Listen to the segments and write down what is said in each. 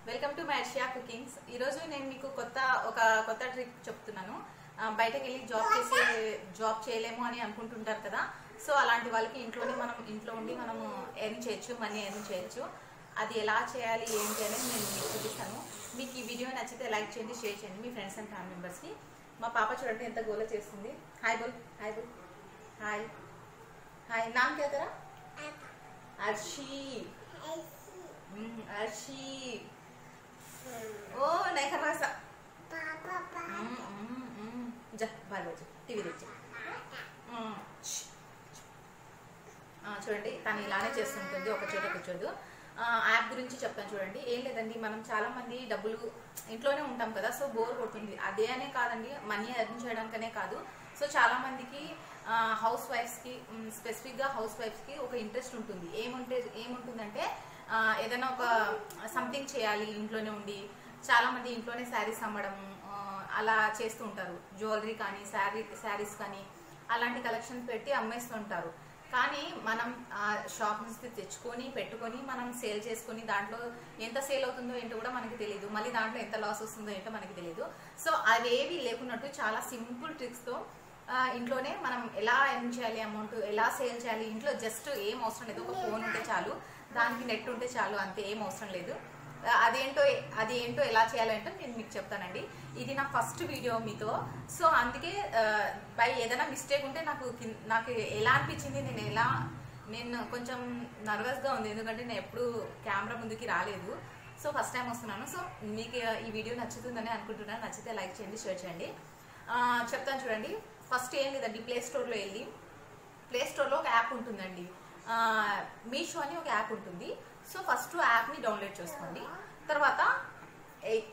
Welcome to my Arshiya cookings ఈరోజు నేను మీకు కొత్త ఒక కొత్త ట్రిక్ చెప్తున్నాను ఆ, బయటకు వెళ్ళి జాబ్ చేసే జాబ్ చేయలేము అని అనుకుంటుంటారు కదా సో అలాంటి వాళ్ళకి ఇంట్లోనే మనం ఇంట్లో ఉండి మనము ఎర్న్ చేయొచ్చు మనీ ఎర్న్ చేయొచ్చు అది ఎలా చేయాలి ఏంటి అనేది నేను మీకు చూపిస్తాను మీకు ఈ వీడియో నచ్చితే లైక్ చేయండి షేర్ చేయండి మీ ఫ్రెండ్స్ అండ్ ఫ్యామిలీ మెంబర్స్కి మా పాప చూడండి ఎంత గోల చేస్తుంది హాయ్ బోల్ హాయ్ బోల్ హాయ్ హాయ్ నామ్ క్యా తెరా अर्शी हम्म, अर्शी ओ नहीं करना ऐसा हम्म, हम्म, हम्म. जा बाहर बच्चे टीवी देख जा. हम्म, sh. ఆ, చూడండి తను ఇలానే చేస్తుంటుంది ఒక చోట కూర్చోదు ఆ, యాప్ గురించి చెప్తాను చూడండి ఏం లేదండి మనం చాలా మంది డబ్బులు ఇంట్లోనే ఉంటాం కదా సో బోర్ కొడుతుంది అదే అనే కాదండి మనీ ఎర్న్ చేయడానికనే కాదు సో చాలా మందికి హౌస్ వైఫ్స్కి స్పెసిఫిక్గా హౌస్ వైఫ్స్కి ఒక ఇంట్రెస్ట్ ఉంటుంది ఏముంటే ఏముంటుందంటే ఆ, ఏదైనా ఒక సంథింగ్ చేయాలి ఇంట్లోనే ఉండి చాలా మంది ఇంట్లోనే శారీస్ అమ్మడం ఆ, అలా చేస్తూ ఉంటారు జ్యువెలరీ కానీ శారీ శారీస్ కానీ అలాంటి కలెక్షన్ పెట్టి అమ్మేస్తుంటారు కానీ మనం ఆ షాప్ నుంచి తెచ్చుకొని పెట్టుకొని మనం సేల్ చేసుకొని దాంట్లో ఎంత సేల్ అవుతుందో ఏంటో కూడా మనకి తెలియదు మళ్ళీ దాంట్లో ఎంత లాస్ వస్తుందో ఏంటో మనకి తెలియదు సో అవేవి లేకున్నట్టు చాలా సింపుల్ ట్రిక్స్తో ఇంట్లోనే మనం ఎలా ఎర్న్ చేయాలి అమౌంట్ ఎలా సేల్ చేయాలి ఇంట్లో జస్ట్ ఏం అవసరం లేదు ఒక ఫోన్ ఉంటే చాలు దానికి నెట్ ఉంటే చాలు అంతే ఏం అవసరం లేదు ఆ, అదేంటో అది ఏంటో ఎలా చేయాలంటే నేను మీకు చెప్తానండి ఇది నా ఫస్ట్ వీడియో మీతో సో అందుకే బై ఏదైనా మిస్టేక్ ఉంటే నాకు కిన్- నాకు ఎలా అనిపించింది నేను ఎలా నేను కొంచెం నర్వస్గా ఉంది ఎందుకంటే నేను ఎప్పుడు కెమెరా ముందుకి రాలేదు సో ఫస్ట్ టైం వస్తున్నాను సో మీకు ఈ వీడియో నచ్చుతుందని అనుకుంటున్నాను నచ్చితే లైక్ చేయండి షేర్ చేయండి ఆ, చెప్తాను చూడండి ఫస్ట్ ఏం లేదండి ప్లే స్టోర్లో వెళ్ళి ప్లే స్టోర్లో ఒక యాప్ ఉంటుందండి ఆ, మీషో అని ఒక యాప్ ఉంటుంది సో ఫస్ట్ యాప్ని డౌన్లోడ్ చేసుకోండి తర్వాత ఏ-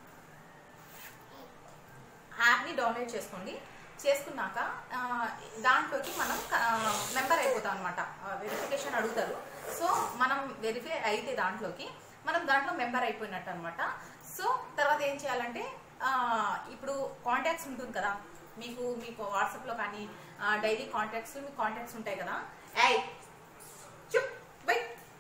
యాప్ని డౌన్లోడ్ చేసుకోండి చేసుకున్నాక ఆ, దాంట్లోకి మనం మెంబర్ అయిపోతాం అనమాట వెరిఫికేషన్ అడుగుతారు సో మనం వెరిఫై అయితే దాంట్లోకి మనం దాంట్లో మెంబర్ అయిపోయినట్టు అనమాట సో తర్వాత ఏం చేయాలంటే ఆ, ఇప్పుడు కాంటాక్ట్స్ ఉంటుంది కదా మీకు మీకు వాట్సాప్లో కానీ డైలీ కాంటాక్ట్స్ మీకు కాంటాక్ట్స్ ఉంటాయి కదా ఏయ్ చుప్ బై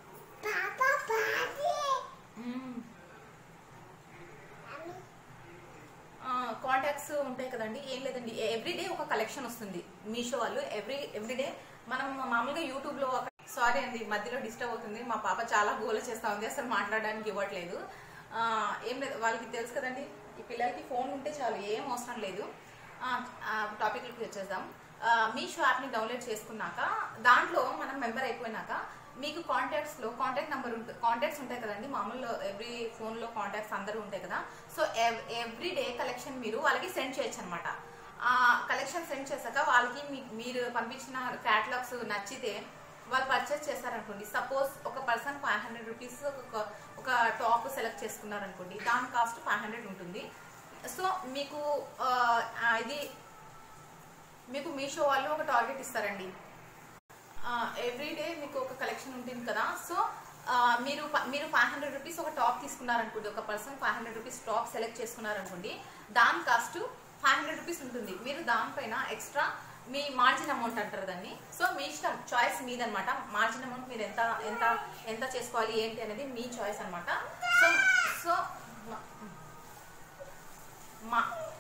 కాంటాక్ట్స్ ఉంటాయి కదండి ఏం లేదండి ఎవ్రీడే ఒక కలెక్షన్ వస్తుంది మీషో వాళ్ళు ఎవ్రీ ఎవ్రీడే మనం మామూలుగా యూట్యూబ్ లో సారీ అండి మధ్యలో డిస్టర్బ్ అవుతుంది మా పాప చాలా గోల చేస్తా ఉంది అసలు మాట్లాడడానికి ఇవ్వట్లేదు ఆ, ఏం లేదు వాళ్ళకి తెలుసు కదండి ఈ పిల్లలకి ఫోన్ ఉంటే చాలు ఏం అవసరం లేదు టాపిక్లకి వచ్చేద్దాం ఆ, మీషో యాప్ని డౌన్లోడ్ చేసుకున్నాక దాంట్లో మనం మెంబర్ అయిపోయినాక మీకు కాంటాక్ట్స్ లో కాంటాక్ట్ నెంబర్ ఉంటుంది కాంటాక్ట్స్ ఉంటాయి కదండి మామూలు ఎవ్రీ ఫోన్ లో కాంటాక్ట్స్ అందరూ ఉంటాయి కదా సో ఎవ్రీ డే కలెక్షన్ మీరు వాళ్ళకి సెండ్ చేయొచ్చు అనమాట ఆ కలెక్షన్ సెండ్ చేశాక వాళ్ళకి మీ- మీరు పంపించిన క్యాటలాగ్స్ నచ్చితే వాళ్ళు పర్చేస్ చేస్తారనుకోండి సపోజ్ ఒక పర్సన్ ఫైవ్ హండ్రెడ్ రూపీస్ ఒక ఒక టాప్ సెలెక్ట్ చేసుకున్నారనుకోండి దాని కాస్ట్ ఫైవ్ హండ్రెడ్ ఉంటుంది సో మీకు ఆ, ఆ, ఇది మీకు మీషో వాళ్ళు ఒక టార్గెట్ ఇస్తారండి ఎవ్రీ డే మీకు ఒక కలెక్షన్ ఉంటుంది కదా సో ఆ, మీరు ఫ- మీరు ఫైవ్ హండ్రెడ్ రూపీస్ ఒక టాప్ తీసుకున్నారనుకోండి ఒక person five hundred rupees top select చేసుకున్నారనుకోండి దాని కాస్ట్ ఫైవ్ హండ్రెడ్ రూపీస్ ఉంటుంది మీరు దానిపైన ఎక్స్ట్రా మీ మార్జిన్ అమౌంట్ అంటారు దాన్ని సో మీ ఇష్టం చాయిస్ మీదనమాట మార్జిన్ అమౌంట్ మీరు ఎంత ఎంత ఎంత చేసుకోవాలి ఏంటి అనేది మీ చాయిస్ అనమాట సో సో మా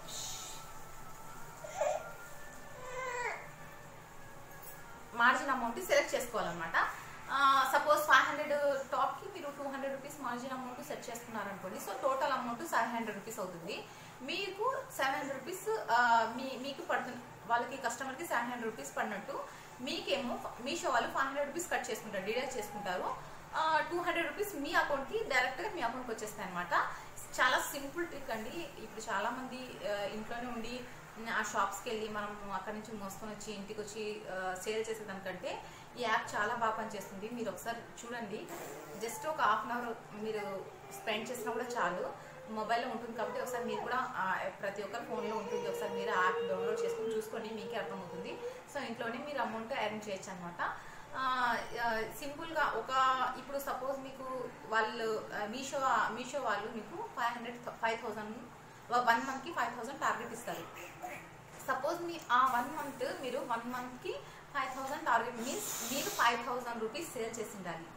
మార్జిన్ అమౌంట్ సెలెక్ట్ చేసుకోవాలన్నమాట సపోజ్ ఫైవ్ హండ్రెడ్ టాప్కి మీరు two hundred rupees margin amount set చేసుకున్నారనుకోండి so total amount seven hundred rupees అవుతుంది మీకు సెవెన్ హండ్రెడ్ రూపీస్ మీ మీకు పడుతుంది వాళ్ళకి కస్టమర్కి సెవెన్ హండ్రెడ్ రూపీస్ పడినట్టు మీకేమో మీషో వాళ్ళు ఫైవ్ హండ్రెడ్ రూపీస్ కట్ చేసుకుంటారు డిడక్ట్ చేసుకుంటారు టూ హండ్రెడ్ రూపీస్ మీ అకౌంట్కి డైరెక్ట్గా మీ అకౌంట్కి వచ్చేస్తాయి అనమాట చాలా సింపుల్ ట్రిక్ అండి ఇప్పుడు చాలా మంది ఆ, ఇంట్లోనే ఉండి ఉమ్, ఆ షాప్స్కి వెళ్ళి మనం అక్కడి నుంచి మోసుకొని వచ్చి ఇంటికి వచ్చి సేల్ చేసేదానికంటే ఈ యాప్ చాలా బాగా పనిచేస్తుంది మీరు ఒకసారి చూడండి జస్ట్ ఒక హాఫ్ అన్ అవర్ మీరు స్పెండ్ చేసినా కూడా చాలు మొబైల్లో ఉంటుంది కాబట్టి ఒకసారి మీరు కూడా ఆ, ప్రతి ఒక్కరి ఫోన్లో ఉంటుంది ఒకసారి మీరు యాప్ డౌన్లోడ్ చేసుకొని చూసుకోండి మీకే అర్థమవుతుంది సో ఇంట్లోనే మీరు అమౌంట్ ఎర్న్ చేయొచ్చు అనమాట సింపుల్గా ఒక ఇప్పుడు సపోజ్ మీకు వాళ్ళు ఆ, మీషో మీషో వాళ్ళు మీకు five hundred five thousand one మంత్కి ఫైవ్ థౌసండ్ టార్గెట్ ఇస్తారు సపోజ్ మీ ఆ వన్ మంత్ మీరు వన్ మంత్కి ఫైవ్ థౌసండ్ టార్గెట్ మీన్స్ మీరు ఫైవ్ థౌసండ్ రూపీస్ సేల్ చేసి ఉండాలి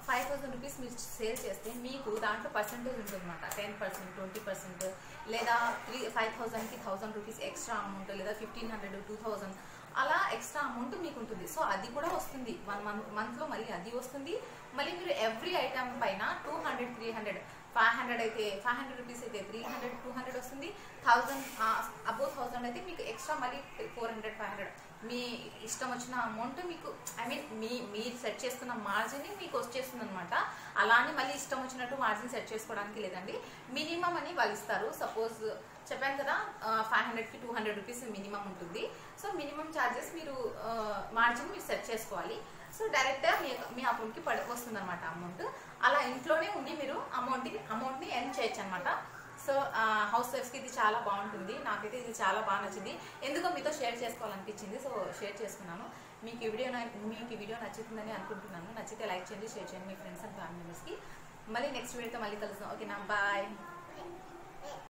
ఫైవ్ థౌసండ్ రూపీస్ మీరు సేల్ చేస్తే మీకు దాంట్లో పర్సెంటేజ్ ఉంటుంది అనమాట టెన్ పర్సెంట్ ట్వంటీ పర్సెంట్ లేదా త్రీ ఫైవ్ థౌసండ్కి థౌసండ్ రూపీస్ ఎక్స్ట్రా అమౌంట్ లేదా ఫిఫ్టీన్ హండ్రెడ్ టూ థౌసండ్ అలా ఎక్స్ట్రా అమౌంట్ మీకు ఉంటుంది సో అది కూడా వస్తుంది వన్ మంత్ మంత్లో మళ్ళీ అది వస్తుంది మళ్ళీ మీరు ఎవ్రీ ఐటమ్ పైన two hundred three hundred five hundred అయితే ఫైవ్ హండ్రెడ్ రూపీస్ అయితే త్రీ హండ్రెడ్ టూ హండ్రెడ్ వస్తుంది థౌజండ్ అబౌవ్ థౌజండ్ అయితే మీకు ఎక్స్ట్రా మళ్ళీ ఫోర్ హండ్రెడ్ ఫైవ్ హండ్రెడ్ మీ ఇష్టం వచ్చిన అమౌంట్ మీకు ఐ మీన్ మీ మీరు సెట్ చేసుకున్న మార్జిన్ మీకు వచ్చేస్తుంది అనమాట అలానే మళ్ళీ ఇష్టం వచ్చినట్టు మార్జిన్ సెట్ చేసుకోవడానికి లేదండి మినిమం అని వాళ్ళు ఇస్తారు సపోజ్ చెప్పాను కదా ఫైవ్ హండ్రెడ్కి టూ హండ్రెడ్ రూపీస్ మినిమం ఉంటుంది సో మినిమం ఛార్జెస్ మీరు మార్జిన్ మీరు సెట్ చేసుకోవాలి సో డైరెక్ట్గా మీ మీ అకౌంట్కి పడి వస్తుంది అనమాట అమౌంట్ అలా ఇంట్లోనే ఉండి మీరు అమౌంట్ అమౌంట్ని ఎర్న్ చేయొచ్చు అనమాట సో హౌస్ వైఫ్స్కి ఇది చాలా బాగుంటుంది నాకైతే ఇది చాలా బాగా నచ్చింది ఎందుకో మీతో షేర్ చేసుకోవాలనిపించింది సో షేర్ చేసుకున్నాను మీకు ఈ వీడియో న- మీకు ఈ వీడియో నచ్చుతుందని అనుకుంటున్నాను నచ్చితే లైక్ చేయండి షేర్ చేయండి మీ ఫ్రెండ్స్ అండ్ ఫ్యామిలీ మెంబర్స్కి మళ్ళీ నెక్స్ట్ వీడియోతో మళ్ళీ కలుద్దాం ఓకేనా బాయ్